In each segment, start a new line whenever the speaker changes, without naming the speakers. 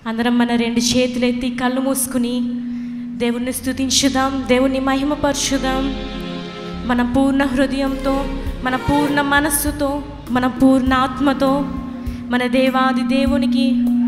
అందరం మన రెండు చేతులెత్తి కళ్ళు మూసుకుని దేవుణ్ణి స్తుతించుదాం దేవుణ్ణి మహిమపరచుదాం మన పూర్ణ హృదయంతో మన పూర్ణ మనస్సుతో మన పూర్ణ ఆత్మతో మన దేవాది దేవునికి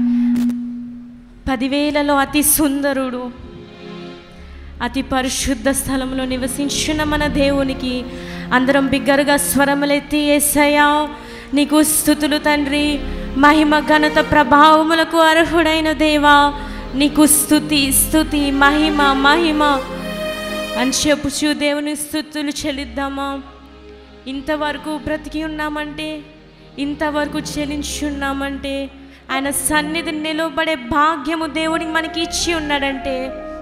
పదివేలలో అతి సుందరుడు అతి పరిశుద్ధ స్థలంలో నివసించిన మన దేవునికి అందరం బిగ్గరగా స్వరములెత్తి ఏసయ్యా నీకు స్థుతులు తండ్రి మహిమ ఘనత ప్రభావములకు అర్హుడైన దేవా నీకు స్థుతి స్థుతి మహిమ మహిమ అని చెప్పుచు దేవుని స్థుతులు చెల్లిద్దామా ఇంతవరకు బ్రతికి ఉన్నామంటే ఇంతవరకు చెల్లించున్నామంటే ఆయన సన్నిధి నిలబడే భాగ్యము దేవుడికి మనకి ఇచ్చి ఉన్నాడంటే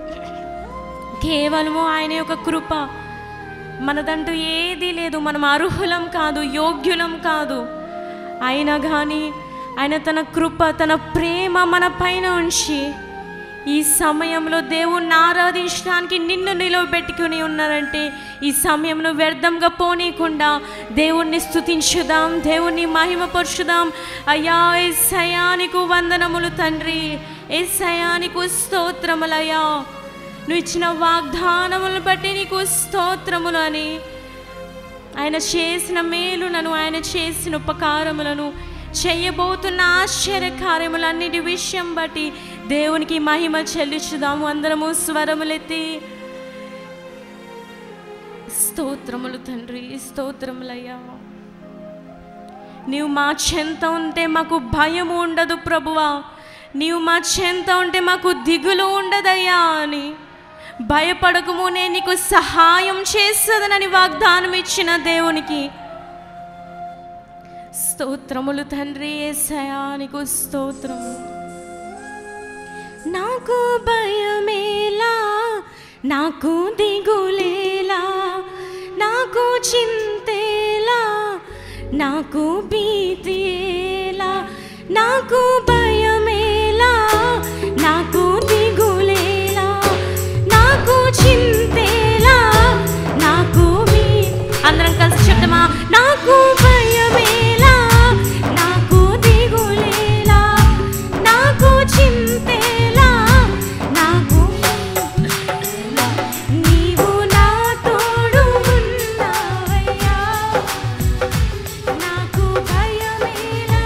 కేవలము ఆయన యొక్క కృప మనదంటూ ఏదీ లేదు మనం అర్హులం కాదు యోగ్యులం కాదు అయినా కానీ ఆయన తన కృప తన ప్రేమ మన పైన ఉంచి ఈ సమయంలో దేవుణ్ణి ఆరాధించడానికి నిన్ను నిలవబెట్టుకుని ఉన్నారంటే ఈ సమయంలో వ్యర్థంగా పోనీయకుండా దేవుణ్ణి స్తుతించుదాం దేవుణ్ణి మహిమపరుచుదాం అయ్యా ఏసయానికి వందనములు తండ్రి ఏసయానికి స్తోత్రములయ్యా నువ్వు ఇచ్చిన వాగ్దానములను బట్టి నీకు స్తోత్రములు అని ఆయన చేసిన మేలులను ఆయన చేసిన ఉపకారములను చేయబోతున్న ఆశ్చర్య కార్యములన్నిటి విషయం బట్టి దేవునికి మహిమ చెల్లించుదాము అందరము స్వరములెత్తి స్తోత్రములు తండ్రి స్తోత్రములయ్యా నీవు మా చెంత ఉంటే మాకు భయం ఉండదు ప్రభువా నీవు మా చెంత ఉంటే మాకు దిగులు ఉండదయ్యా అని భయపడకము నేను నీకు సహాయం చేస్తుందనని వాగ్దానం ఇచ్చిన దేవునికి స్తోత్రములు తండ్రి ఏసయా నీకు స్తోత్రము నాకు భయమేలా నాకు దిగులేలా నాకు చింతేలా నాకు భీతిలా నాకు భయమేలా నాకు దిగులేలా నాకు చింతేలా నాకు భీ అందరం కలిసి చెప్తామా నాకు భయమేలా నాకు దిగులేలా నాకు చింతేలా నాకు నీవు నా తోడు ఉన్నావయ్యా నాకు భయమేలా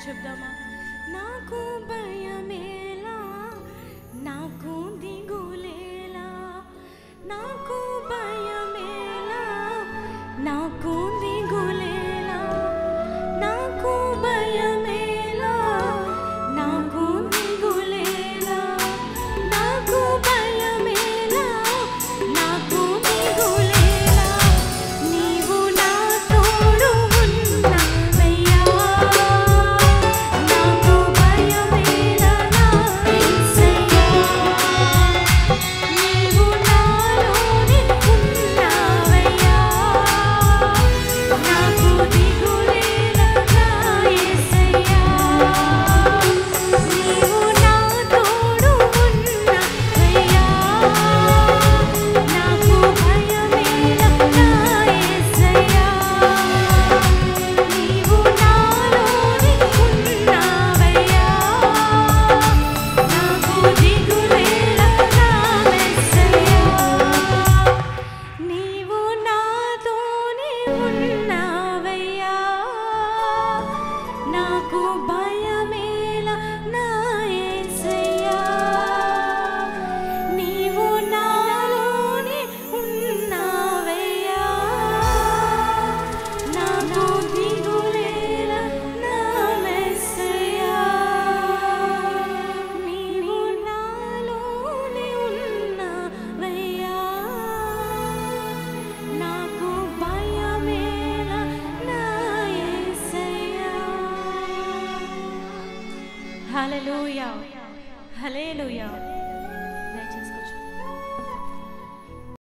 చెప్దామా నాకు భయమేలా నాకు దిగులేలా నాకు భయమేలా నాకు దిగులేలా నాకు భయమేలా నాకు దిగులేలా నాకు భయమేలా నాకు దిగులేలా నీవు నా తోడు ఉన్నావయ్యా నాకు భయమేలా నా యేసయ్యా నీవు నాలోనే ఉన్నావయ్యా నాకు దిగులేలా నా యేసయ్యా నీవు నా తోడు ఉన్నావయ్యా నాకు భయమేలా నా యేసయ్యా నీవు నాలోనే ఉన్నావయ్యా నాకు దిగులేలా నా యేసయ్యా నీవు నాతోనే ఉన్నావయ్యా నాకు భయమేలా నా యేసయ్యా నీవు నాలోనే ఉన్నావయ్యా నాకు దిగులేలా నా యేసయ్యా నీవు నాలోనే ఉన్నావయ్యా నాకు భయమేలా నా యేసయ్యా హల్లెలూయా హల్లెలూయా